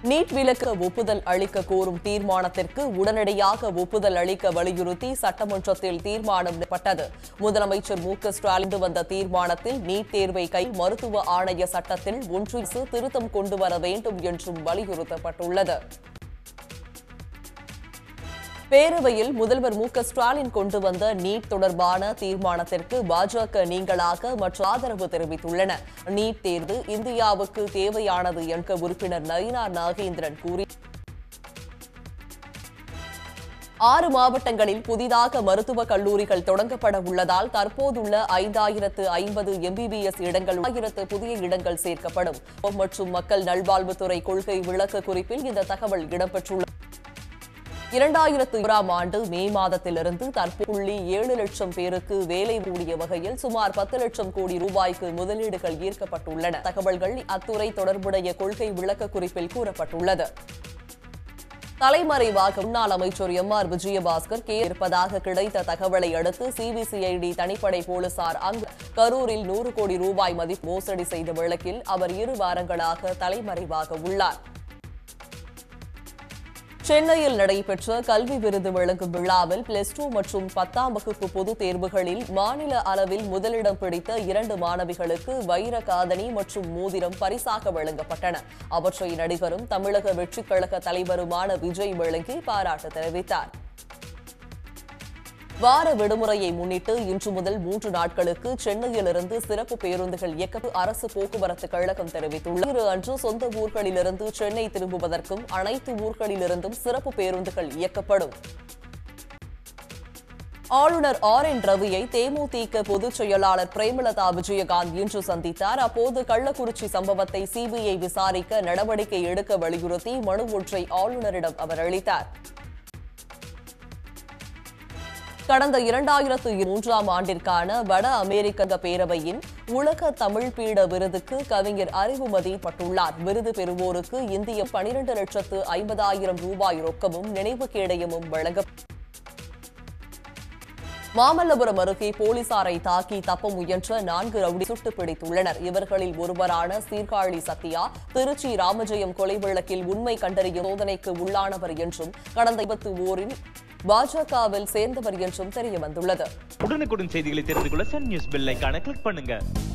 NEET விலக்கு ஒப்புதல் அளிக்க கோரும் தீர்மானத்திற்கு உடனடியாக ஒப்புதல் அளிக்க வலியுறுத்தி சட்டமன்றத்தில் தீர்மானம் நிறைவேற்றப்பட்டது முதலமைச்சர் மு க ஸ்டாலின் வந்த தீர்மானத்தில் நீட் தேர்வை கை மருத்துவ ஆணைய சட்டத்தில் ஒன்றிய அரசு திருத்தம் கொண்டு வர வேண்டும் என்றும் வலியுறுத்தப்பட்டுள்ளது பேரவையில் முதல்வர் மு க ஸ்டாலின் கொண்டு வந்த நீட் தொடர்பான தீர்மானத்திற்கு பாஜக நீங்களாக மற்றும் ஆதரவு தெரிவித்துள்ளன நீட் தேர்வு இந்தியாவுக்கு தேவையானது என்ற உறுப்பினர் நயினா நாகேந்திரன் கூறி ஆறு மாவட்டங்களில் புதிதாக மருத்துவக் கல்லூரிகள் தொடங்கப்பட உள்ளதால் தற்போதுள்ள ஐந்தாயிரத்து ஐம்பது எம்பிபிஎஸ் இடங்கள் ஆயிரத்து புதிய இடங்கள் சேர்க்கப்படும் மற்றும் மக்கள் நல்வாழ்வுத்துறை கொள்கை விளக்க குறிப்பில் இந்த தகவல் இடம்பெற்றுள்ளது இரண்டாயிரத்து ஓராம் ஆண்டு மே மாதத்திலிருந்து தற்போது ஏழு லட்சம் பேருக்கு வேலை கூடிய வகையில் சுமார் பத்து லட்சம் கோடி ரூபாய்க்கு முதலீடுகள் ஈர்க்கப்பட்டுள்ளன தகவல்கள் அத்துறை தொடர்புடைய கொள்கை விளக்க குறிப்பில் கூறப்பட்டுள்ளது தலைமறைவாக முன்னாள் அமைச்சர் எம் ஆர் விஜயபாஸ்கர் கே இருப்பதாக கிடைத்த தகவலை அடுத்து சிபிசிஐடி தனிப்படை போலீசார் அங்கு கரூரில் நூறு கோடி ரூபாய் மதிப்பு மோசடி செய்த வழக்கில் அவர் இரு வாரங்களாக தலைமறைவாக உள்ளார் சென்னையில் நடைபெற்ற கல்வி விருது வழங்கும் விழாவில் பிளஸ் டூ மற்றும் பத்தாம் வகுப்பு பொதுத் தேர்வுகளில் மாநில அளவில் முதலிடம் பிடித்த இரண்டு மாணவிகளுக்கு வைர காதணி மற்றும் மோதிரம் பரிசாக வழங்கப்பட்டன அவற்றை நடிகரும் தமிழக வெற்றிக் கழக தலைவருமான விஜய் வழங்கி பாராட்டு தெரிவித்தார் வார விடுமுறையை முன்னிட்டு இன்று முதல் மூன்று நாட்களுக்கு சென்னையிலிருந்து சிறப்பு பேருந்துகள் இயக்க அரசு போக்குவரத்து கழகம் தெரிவித்துள்ளது இன்று அன்று சொந்த ஊர்களிலிருந்து சென்னை திரும்புவதற்கும் அனைத்து ஊர்களிலிருந்தும் சிறப்பு பேருந்துகள் இயக்கப்படும் ஆளுநர் ஆர் என் ரவியை தேமுதிக பொதுச் செயலாளர் பிரேமலதா விஜயகாந்த் இன்று சந்தித்தார் அப்போது கள்ளக்குறிச்சி சம்பவத்தை சிபிஐ விசாரிக்க நடவடிக்கை எடுக்க வலியுறுத்தி மனு ஒன்றை ஆளுநரிடம் அவர் அளித்தார் கடந்த இரண்டாயிரத்து மூன்றாம் ஆண்டிற்கான வட அமெரிக்க பேரவையின் உலக தமிழ் பீட விருதுக்கு கவிஞர் அறிவுமதி பட்டுள்ளார் விருது பெறுவோருக்கு இந்திய பனிரெண்டு லட்சத்து ஐம்பதாயிரம் ரூபாய் ரொக்கமும் நினைவு கேடயமும் வழங்க மாமல்லபுரம் அருகே போலீசாரை தாக்கி தப்ப முயன்ற நான்கு ரவுடி சுட்டு பிடித்துள்ளனர் இவர்களில் ஒருவரான சீர்காழி சத்யா திருச்சி ராமஜெயம் கொலை வழக்கில் உண்மை கண்டறியும் சோதனைக்கு உள்ளானவர் என்றும் கடந்த இருபத்தி ஓரில் பாஜகவில் சேர்ந்தவர் என்றும் தெரியவந்துள்ளது உடனுக்குடன் செய்திகளை தெரிந்து கொள்ள சன் நியூஸ் பெல் ஐகானை கிளிக் பண்ணுங்க